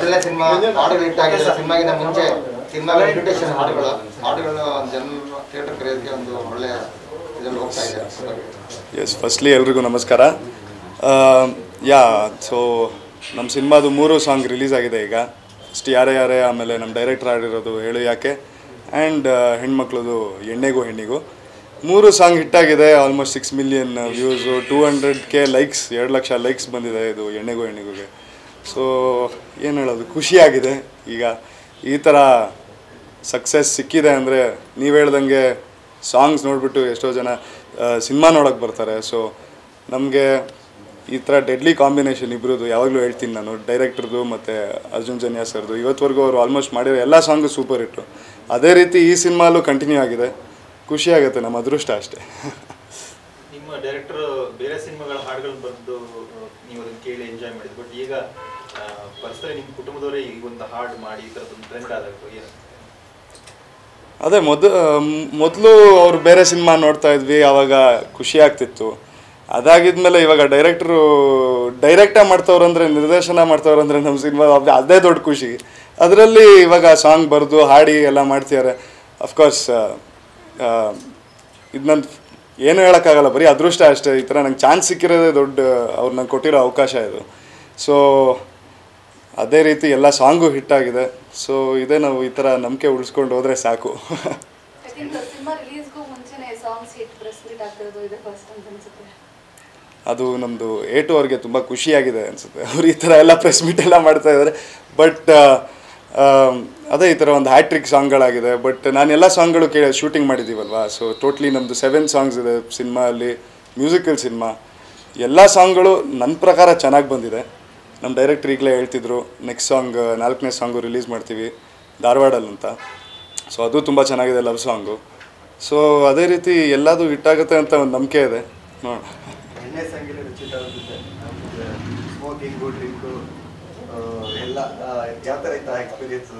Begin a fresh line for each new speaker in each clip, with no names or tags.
ಮೊದಲನೇ ಸಿನಿಮಾ ಹಾಡುಗಳು ಹಿಟ್ ಆಗಿದೆ ಸಿನಿಮಾಗಿನ ಮುಂಚೆ ಸಿನಿಮಾ ಇನ್ವಿಟೇಷನ್ ಹಾಡುಗಳು ಹಾಡುಗಳು ಜನರು ಥಿಯೇಟರ್ ಕರೆಯೋದಕ್ಕೆ ಒಂದು ಒಳ್ಳೆಯ ಇದರಲ್ಲಿ ಹೋಗ್ತಾ ಇದೆ
ಎಸ್ ಫಸ್ಟ್ಲಿ ಎಲ್ರಿಗೂ ನಮಸ್ಕಾರ ಯಾ ಸೊ ನಮ್ಮ ಸಿನಿಮಾದು ಮೂರು ಸಾಂಗ್ ರಿಲೀಸ್ ಆಗಿದೆ ಈಗ ಫಸ್ಟ್ ಯಾರೇ ಯಾರೇ ಆಮೇಲೆ ನಮ್ಮ ಡೈರೆಕ್ಟರ್ ಆಡಿರೋದು ಹೇಳು ಯಾಕೆ ಆ್ಯಂಡ್ ಹೆಣ್ಮಕ್ಳದು ಎಣ್ಣೆಗೂ ಹೆಣ್ಣಿಗೂ ಮೂರು ಸಾಂಗ್ ಹಿಟ್ಟಾಗಿದೆ almost six million views two hundred K likes ಎರಡು ಲಕ್ಷ ಲೈಕ್ಸ್ ಬಂದಿದೆ ಇದು ಎಣ್ಣೆಗೂ ಹೆಣ್ಣಿಗುಗೆ ಸೊ ಏನು ಹೇಳೋದು ಖುಷಿಯಾಗಿದೆ ಈಗ ಈ ಥರ ಸಕ್ಸಸ್ ಸಿಕ್ಕಿದೆ ಅಂದರೆ ನೀವು ಹೇಳ್ದಂಗೆ ಸಾಂಗ್ಸ್ ನೋಡಿಬಿಟ್ಟು ಎಷ್ಟೋ ಜನ ಸಿನಿಮಾ ನೋಡೋಕೆ ಬರ್ತಾರೆ ಸೊ ನಮಗೆ ಈ ಥರ ಡೆಡ್ಲಿ ಕಾಂಬಿನೇಷನ್ ಇಬ್ಬರದು ಯಾವಾಗಲೂ ಹೇಳ್ತೀನಿ ನಾನು ಡೈರೆಕ್ಟರ್ದು ಮತ್ತು ಅರ್ಜುನ್ ಜನ್ಯಾ ಸರ್ದು ಇವತ್ತವರೆಗೂ ಅವರು ಆಲ್ಮೋಸ್ಟ್ ಮಾಡಿರೋ ಎಲ್ಲ ಸಾಂಗು ಸೂಪರ್ ಹಿಟ್ಟು ಅದೇ ರೀತಿ ಈ ಸಿನಿಮಾಲು ಕಂಟಿನ್ಯೂ ಆಗಿದೆ ಖುಷಿಯಾಗುತ್ತೆ ನಮ್ಮ ಅದೃಷ್ಟ ಅಷ್ಟೇ
ನಿಮ್ಮ ಡೈರೆಕ್ಟರ್ ಬೇರೆ ಸಿನಿಮಾಗಳ ಹಾಡುಗಳು ಬಂದು ನೀವು ಅದನ್ನ ಕೇಳಿ ಎಂಜಾಯ್ ಮಾಡಿದ್ರು ಬಟ್ ಈಗ ಪರ್ಸನಲಿ ನಿಮ್ಮ ಕುಟುಂಬದವರೇ ಈ ಒಂದು ಹಾಡು ಮಾಡಿ ಈ ಥರದೊಂದು ಟ್ರೆಂಡ್ ಆದಾಗ ಏನು
ಅದೇ ಮೊದ ಮೊದಲು ಅವ್ರು ಬೇರೆ ಸಿನಿಮಾ ನೋಡ್ತಾ ಇದ್ವಿ ಆವಾಗ ಖುಷಿ ಆಗ್ತಿತ್ತು ಅದಾಗಿದ್ಮೇಲೆ ಇವಾಗ ಡೈರೆಕ್ಟ್ರು ಡೈರೆಕ್ಟಾಗಿ ಮಾಡ್ತವ್ರಂದ್ರೆ ನಿರ್ದೇಶನ ಮಾಡ್ತವ್ರಂದ್ರೆ ನಮ್ಮ ಸಿನಿಮಾ ಅದೇ ದೊಡ್ಡ ಖುಷಿ ಅದರಲ್ಲಿ ಇವಾಗ ಸಾಂಗ್ ಬರೆದು ಹಾಡಿ ಎಲ್ಲ ಮಾಡ್ತಿದ್ದಾರೆ ಅಫ್ಕೋರ್ಸ್ ಇದು ನನ್ನ ಏನು ಹೇಳೋಕ್ಕಾಗಲ್ಲ ಬರೀ ಅದೃಷ್ಟ ಅಷ್ಟೇ ಈ ಥರ ನಂಗೆ ಚಾನ್ಸ್ ಸಿಕ್ಕಿರೋದೇ ದೊಡ್ಡ ಅವ್ರು ನಂಗೆ ಕೊಟ್ಟಿರೋ ಅವಕಾಶ ಇದು ಸೊ ಅದೇ ರೀತಿ ಎಲ್ಲ ಸಾಂಗು ಹಿಟ್ಟಾಗಿದೆ ಸೊ ಇದೇ ನಾವು ಈ ಥರ ನಂಬಿಕೆ ಉಳಿಸ್ಕೊಂಡು ಹೋದರೆ ಸಾಕು
ಐ ಥಿಂಕ್ ಸಿನಿಮಾ ರಿಲೀಸ್ಗೂ ಮುಂಚೆನೆ ಸಾಂಗ್ಸ್ ಹಿಟ್ ಪ್ರೆಸ್ ಮೀಟ್ ಆಗ್ತಿರೋದು ಇದೆ ಫಸ್ಟ್ ಅಂತ ಅನ್ಸುತ್ತೆ
ಅದು ನಮ್ಮದು ಏಟು ಅವ್ರಿಗೆ ತುಂಬ ಖುಷಿಯಾಗಿದೆ ಅನಿಸುತ್ತೆ ಅವ್ರು ಈ ಥರ ಎಲ್ಲ ಪ್ರೆಸ್ ಮೀಟ್ ಎಲ್ಲ ಮಾಡ್ತಾ ಇದ್ದಾರೆ ಬಟ್ ಅದೇ ಈ ಥರ ಒಂದು ಹ್ಯಾಟ್ರಿಕ್ ಸಾಂಗ್ಗಳಾಗಿದೆ ಬಟ್ ನಾನು ಎಲ್ಲ ಸಾಂಗ್ಗಳು ಕೇ ಶೂಟಿಂಗ್ ಮಾಡಿದ್ದೀವಲ್ವಾ ಸೊ ಟೋಟ್ಲಿ ನಮ್ಮದು ಸೆವೆನ್ ಸಾಂಗ್ಸ್ ಇದೆ ಸಿನಿಮಾ ಅಲ್ಲಿ ಮ್ಯೂಸಿಕಲ್ ಸಿನಿಮಾ ಎಲ್ಲ ಸಾಂಗ್ಗಳು ನನ್ನ ಪ್ರಕಾರ ಚೆನ್ನಾಗಿ ಬಂದಿದೆ ನಮ್ಮ ಡೈರೆಕ್ಟ್ರ್ ಈಗಲೇ ಹೇಳ್ತಿದ್ರು ನೆಕ್ಸ್ಟ್ ಸಾಂಗ್ ನಾಲ್ಕನೇ ಸಾಂಗು ರಿಲೀಸ್ ಮಾಡ್ತೀವಿ ಧಾರವಾಡಲ್ಲಿ ಅಂತ ಸೊ ಅದು ತುಂಬ ಚೆನ್ನಾಗಿದೆ ಲವ್ ಸಾಂಗು ಸೊ ಅದೇ ರೀತಿ ಎಲ್ಲದೂ ಹಿಟ್ಟಾಗುತ್ತೆ ಅಂತ ಒಂದು ನಂಬಿಕೆ ಇದೆ ನೋಡೋಣ
ಎಣ್ಣೆ ಸಂಗೀತ ರುಚಿತ ಸ್ಮೋಕಿಂಗು ಡ್ರಿಂಕು ಎಲ್ಲ ಯಾವ ಥರ ಇತ್ತು ಎಕ್ಸ್ಪೀರಿಯನ್ಸ್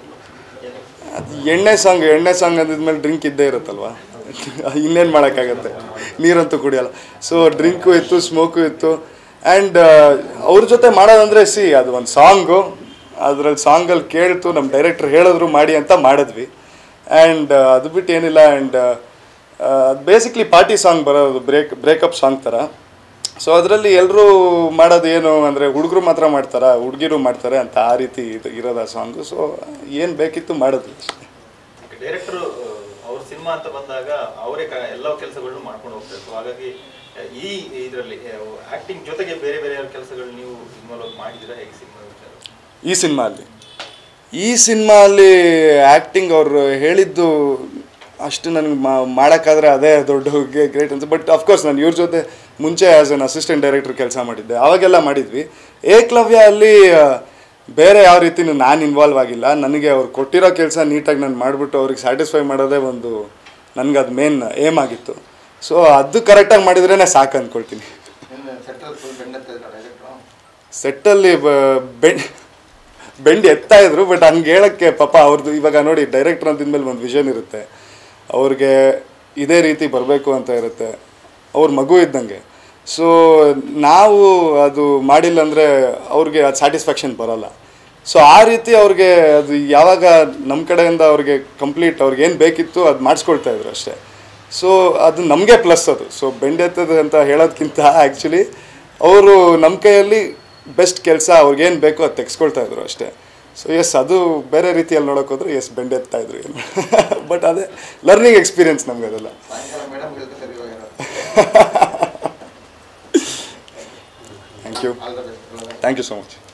ಅದು ಎಣ್ಣೆ ಸಾಂಗ್ ಎಣ್ಣೆ ಸಾಂಗ್ ಅಂದಿದ್ಮೇಲೆ ಡ್ರಿಂಕ್ ಇದ್ದೇ ಇರುತ್ತಲ್ವಾ ಇನ್ನೇನು ಮಾಡೋಕ್ಕಾಗತ್ತೆ ನೀರಂತೂ ಕುಡಿಯಲ್ಲ ಸೊ ಡ್ರಿಂಕು ಇತ್ತು ಸ್ಮೋಕು ಇತ್ತು ಆ್ಯಂಡ್ ಅವ್ರ ಜೊತೆ ಮಾಡೋದಂದರೆ ಸಿ ಅದು ಒಂದು ಸಾಂಗು ಅದ್ರಲ್ಲಿ ಸಾಂಗಲ್ಲಿ ಕೇಳ್ತು ನಮ್ಮ ಡೈರೆಕ್ಟ್ರ್ ಹೇಳಿದ್ರು ಮಾಡಿ ಅಂತ ಮಾಡಿದ್ವಿ ಆ್ಯಂಡ್ ಅದು ಬಿಟ್ಟು ಏನಿಲ್ಲ ಆ್ಯಂಡ್ ಬೇಸಿಕ್ಲಿ ಪಾರ್ಟಿ ಸಾಂಗ್ ಬರೋದು ಬ್ರೇಕ್ ಬ್ರೇಕಪ್ ಸಾಂಗ್ ಥರ ಸೊ ಅದರಲ್ಲಿ ಎಲ್ಲರೂ ಮಾಡೋದು ಏನು ಅಂದರೆ ಹುಡುಗರು ಮಾತ್ರ ಮಾಡ್ತಾರಾ ಹುಡುಗಿರು ಮಾಡ್ತಾರೆ ಅಂತ ಆ ರೀತಿ ಇದು ಇರೋದು ಆ ಸಾಂಗು ಸೊ ಏನು ಬೇಕಿತ್ತು ಮಾಡಿದ್ವಿ
ಡೈರೆಕ್ಟರ್ ಅವ್ರ ಸಿನಿಮಾ ಅಂತ ಬಂದಾಗ ಅವರೇ ಎಲ್ಲ ಕೆಲಸಗಳನ್ನು ಮಾಡ್ಕೊಂಡು ಹೋಗ್ತಾರೆ ಸೊ ಹಾಗಾಗಿ ಆ, ಈ ಇದರಲ್ಲಿ ಆಕ್ಟಿಂಗ್ ಜೊತೆಗೆ ಬೇರೆ ಬೇರೆ ಕೆಲಸಗಳು ನೀವು ಇನ್ವಾಲ್ವ್ ಮಾಡಿದ್ದೀರಾ ಹೇಗೆ ಸಿನಿಮಾ ವಿಚಾರ
ಈ ಸಿನಿಮಾ ಅಲ್ಲಿ ಈ ಸಿನಿಮಾ ಅಲ್ಲಿ ಆ್ಯಕ್ಟಿಂಗ್ ಅವರು ಹೇಳಿದ್ದು ಅಷ್ಟು ನನಗೆ ಮಾಡೋಕ್ಕಾದ್ರೆ ಅದೇ ದೊಡ್ಡ ಗ್ರೇಟ್ ಅಂತ ಬಟ್ ಅಫ್ಕೋರ್ಸ್ ನಾನು ಇವ್ರ ಜೊತೆ ಮುಂಚೆ ಆ್ಯಸ್ ಅನ್ ಅಸಿಸ್ಟೆಂಟ್ ಡೈರೆಕ್ಟರ್ ಕೆಲಸ ಮಾಡಿದ್ದೆ ಅವಾಗೆಲ್ಲ ಮಾಡಿದ್ವಿ ಏಕಲವ್ಯ ಅಲ್ಲಿ ಆ, ಬೇರೆ ಯಾವ ರೀತಿನೂ ನಾನು ಇನ್ವಾಲ್ವ್ ಆಗಿಲ್ಲ ನನಗೆ ಅವ್ರು ಕೊಟ್ಟಿರೋ ಕೆಲಸ ನೀಟಾಗಿ ನಾನು ಮಾಡಿಬಿಟ್ಟು ಅವ್ರಿಗೆ ಸ್ಯಾಟಿಸ್ಫೈ ಮಾಡೋದೇ ಒಂದು ನನಗೆ ಅದು ಮೇನ್ ಏಮ್ ಆಗಿತ್ತು ಸೊ ಅದು ಕರೆಕ್ಟಾಗಿ ಮಾಡಿದ್ರೇ ಸಾಕು ಅಂದ್ಕೊಳ್ತೀನಿ
ಸೆಟ್ಟಲ್ ಫುಲ್ ಬೆಂಡತ್ತ ಡೈರೆಕ್ಟ್ರು
ಸೆಟ್ಟಲ್ಲಿ ಬೆಂಡ್ ಬೆಂಡ್ ಎತ್ತಾ ಇದ್ರು ಬಟ್ ಹಂಗೆ ಹೇಳೋಕ್ಕೆ ಪಾಪ ಅವ್ರದ್ದು ಇವಾಗ ನೋಡಿ ಡೈರೆಕ್ಟರ್ ಅಂತಿದ್ಮೇಲೆ ಒಂದು ವಿಷನ್ ಇರುತ್ತೆ ಅವ್ರಿಗೆ ಇದೇ ರೀತಿ ಬರಬೇಕು ಅಂತ ಇರುತ್ತೆ ಅವ್ರ ಮಗು ಇದ್ದಂಗೆ ಸೊ ನಾವು ಅದು ಮಾಡಿಲ್ಲ ಅಂದರೆ ಅವ್ರಿಗೆ ಅದು ಸ್ಯಾಟಿಸ್ಫ್ಯಾಕ್ಷನ್ ಬರೋಲ್ಲ ಸೊ ಆ ರೀತಿ ಅವ್ರಿಗೆ ಅದು ಯಾವಾಗ ನಮ್ಮ ಕಡೆಯಿಂದ ಅವ್ರಿಗೆ ಕಂಪ್ಲೀಟ್ ಅವ್ರಿಗೆ ಏನು ಬೇಕಿತ್ತು ಅದು ಮಾಡಿಸ್ಕೊಳ್ತಾ ಇದ್ರು ಅಷ್ಟೇ ಸೊ ಅದು ನಮಗೆ ಪ್ಲಸ್ ಅದು ಸೊ ಬೆಂಡೆತ್ತದ ಅಂತ ಹೇಳೋದಕ್ಕಿಂತ ಆ್ಯಕ್ಚುಲಿ ಅವರು ನಮ್ಮ ಕೈಯಲ್ಲಿ ಬೆಸ್ಟ್ ಕೆಲಸ ಅವ್ರಿಗೇನು ಬೇಕೋ ಅದು ತೆಗೆಸ್ಕೊಳ್ತಾ ಇದ್ರು ಅಷ್ಟೇ ಸೊ ಎಸ್ ಅದು ಬೇರೆ ರೀತಿಯಲ್ಲಿ ನೋಡೋಕೆ ಹೋದ್ರೆ ಎಸ್ ಬೆಂಡೆತ್ತಾ ಇದ್ರು ಏನು ಬಟ್ ಅದೇ ಲರ್ನಿಂಗ್ ಎಕ್ಸ್ಪೀರಿಯನ್ಸ್ ನಮಗೆ ಅದೆಲ್ಲ
ಸಾಯಂಕಾಲ ಮೇಡಮ್ ಹೇಳ್ತಾರೆ ಇವಾಗ
thank you
all the best
thank you so much